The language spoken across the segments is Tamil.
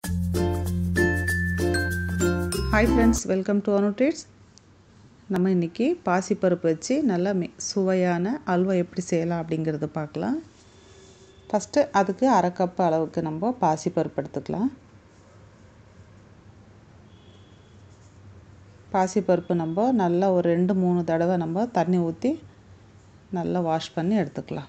ஹாய் ஃப்ரெண்ட்ஸ் வெல்கம் டு அனுட்ரேட்ஸ் நம்ம இன்றைக்கி பாசிப்பருப்பு வச்சு நல்லா மி சுவையான அல்வா எப்படி செய்யலாம் அப்படிங்கிறத பார்க்கலாம் ஃபஸ்ட்டு அதுக்கு அரை கப் அளவுக்கு நம்ம பாசிப்பருப்பு எடுத்துக்கலாம் பாசிப்பருப்பு நம்ம நல்லா ஒரு ரெண்டு மூணு தடவை நம்ம தண்ணி ஊற்றி நல்லா வாஷ் பண்ணி எடுத்துக்கலாம்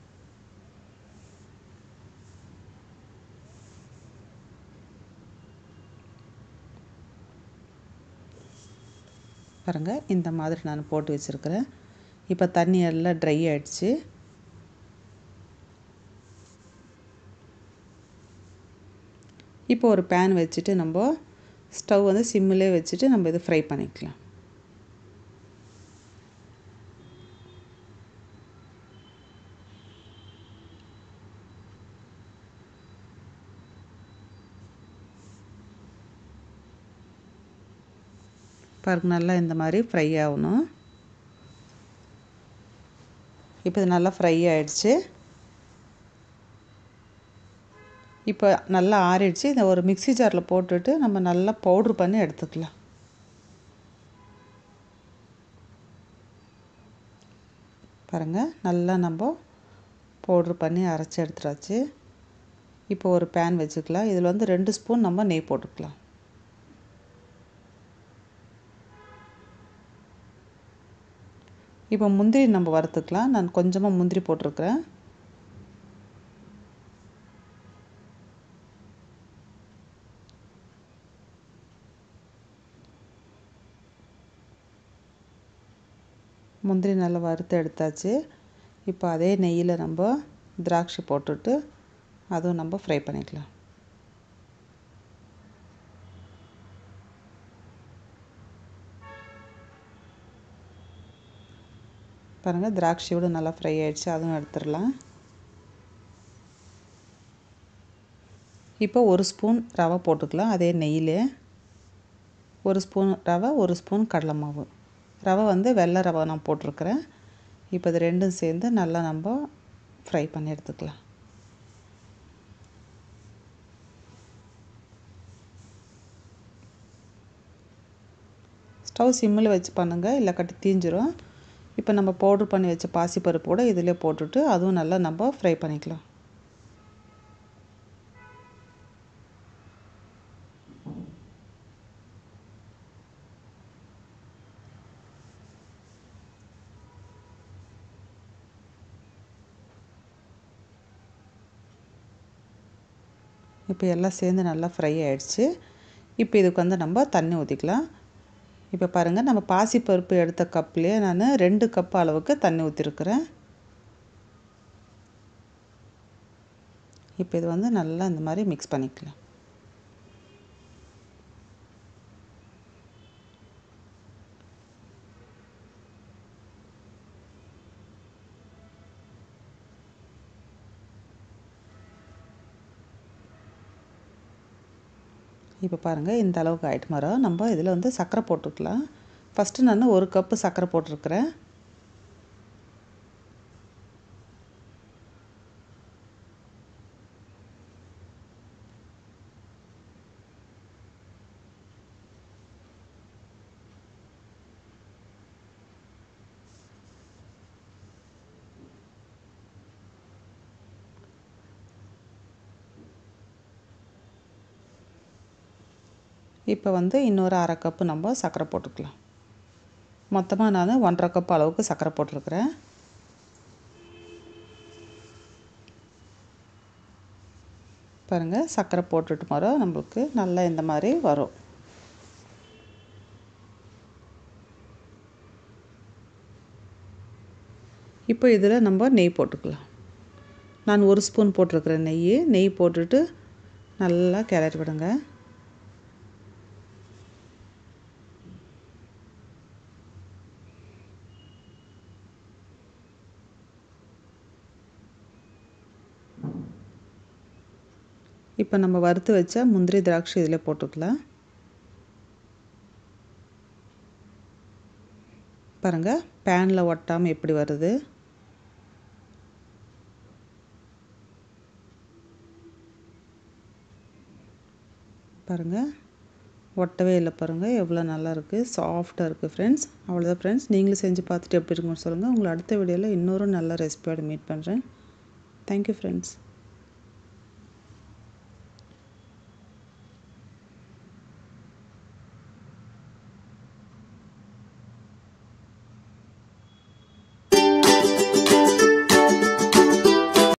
பாருங்கள் இந்த மாதிரி நான் போட்டு வச்சுருக்கிறேன் இப்போ தண்ணி எல்லாம் ட்ரை ஆகிடுச்சு இப்போ ஒரு பேன் வச்சுட்டு நம்ம ஸ்டவ் வந்து சிம்மிலே வச்சுட்டு நம்ம இது ஃப்ரை பண்ணிக்கலாம் பாருங்க நல்லா இந்த மாதிரி ஃப்ரை ஆகணும் இப்போ இது நல்லா ஃப்ரை ஆகிடுச்சு இப்போ நல்லா ஆறிடுச்சு இதை ஒரு மிக்சி ஜாரில் போட்டுட்டு நம்ம நல்லா பவுட்ரு பண்ணி எடுத்துக்கலாம் பாருங்கள் நல்லா நம்ம பவுட்ரு பண்ணி அரைச்சி எடுத்துடாச்சு இப்போ ஒரு பேன் வச்சுக்கலாம் இதில் வந்து ரெண்டு ஸ்பூன் நம்ம நெய் போட்டுக்கலாம் இப்போ முந்திரி நம்ம வறுத்துக்கலாம் நான் கொஞ்சமாக முந்திரி போட்டிருக்கிறேன் முந்திரி நல்லா வறுத்து எடுத்தாச்சு இப்போ அதே நெய்யில் நம்ம திராட்சை போட்டுட்டு அதுவும் நம்ம ஃப்ரை பண்ணிக்கலாம் பாருங்கள் திராட்சையோடு நல்லா ஃப்ரை ஆகிடுச்சு அதுவும் எடுத்துடலாம் இப்போ ஒரு ஸ்பூன் ரவை போட்டுக்கலாம் அதே நெய்யில் ஒரு ஸ்பூன் ரவை ஒரு ஸ்பூன் கடலை மாவு ரவை வந்து வெள்ளை ரவை நான் போட்டிருக்கிறேன் இப்போ இது ரெண்டும் சேர்ந்து நல்லா நம்ம ஃப்ரை பண்ணி எடுத்துக்கலாம் ஸ்டவ் சிம்மில் வச்சு பண்ணுங்கள் இல்லை கட்டி தீஞ்சிரும் இப்போ நம்ம பவுட்ரு பண்ணி வச்ச பாசிப்பருப்போடு இதிலே போட்டுட்டு அதுவும் நல்லா நம்ம ஃப்ரை பண்ணிக்கலாம் இப்போ எல்லாம் சேர்ந்து நல்லா ஃப்ரை ஆகிடுச்சு இப்போ இதுக்கு வந்து நம்ம தண்ணி ஊற்றிக்கலாம் இப்போ பாருங்கள் நம்ம பாசிப்பருப்பு எடுத்த கப்லேயே நான் ரெண்டு கப் அளவுக்கு தண்ணி ஊற்றிருக்கிறேன் இப்போ இது வந்து நல்லா இந்த மாதிரி மிக்ஸ் பண்ணிக்கலாம் இப்போ பாருங்கள் இந்த அளவுக்கு ஆகிட்டு மரம் நம்ம இதில் வந்து சர்க்கரை போட்டுக்கலாம் ஃபஸ்ட்டு நான் ஒரு கப்பு சர்க்கரை போட்டிருக்கிறேன் இப்போ வந்து இன்னொரு அரை கப்பு நம்ம சர்க்கரை போட்டுக்கலாம் மொத்தமாக நான் ஒன்றரை கப் அளவுக்கு சர்க்கரை போட்டிருக்கிறேன் பாருங்கள் சர்க்கரை போட்டுட்டு மரம் நம்மளுக்கு நல்லா இந்த மாதிரி வரும் இப்போ இதில் நம்ம நெய் போட்டுக்கலாம் நான் ஒரு ஸ்பூன் போட்டிருக்கிறேன் நெய் நெய் போட்டுட்டு நல்லா கிளறி விடுங்க இப்போ நம்ம வறுத்து வச்ச முந்திரி திராட்சை இதில் போட்டுக்கலாம் பாருங்கள் பேனில் ஒட்டாமல் எப்படி வருது பாருங்கள் ஒட்டவே இல்லை பாருங்கள் எவ்வளோ நல்லா இருக்குது சாஃப்டாக இருக்குது ஃப்ரெண்ட்ஸ் அவ்வளோதான் ஃப்ரெண்ட்ஸ் நீங்களும் செஞ்சு பார்த்துட்டு எப்படி இருக்குன்னு சொல்லுங்கள் உங்களை அடுத்த வீடியோவில் இன்னொரு நல்ல ரெசிபியோடு மீட் பண்ணுறேன் தேங்க்யூ ஃப்ரெண்ட்ஸ்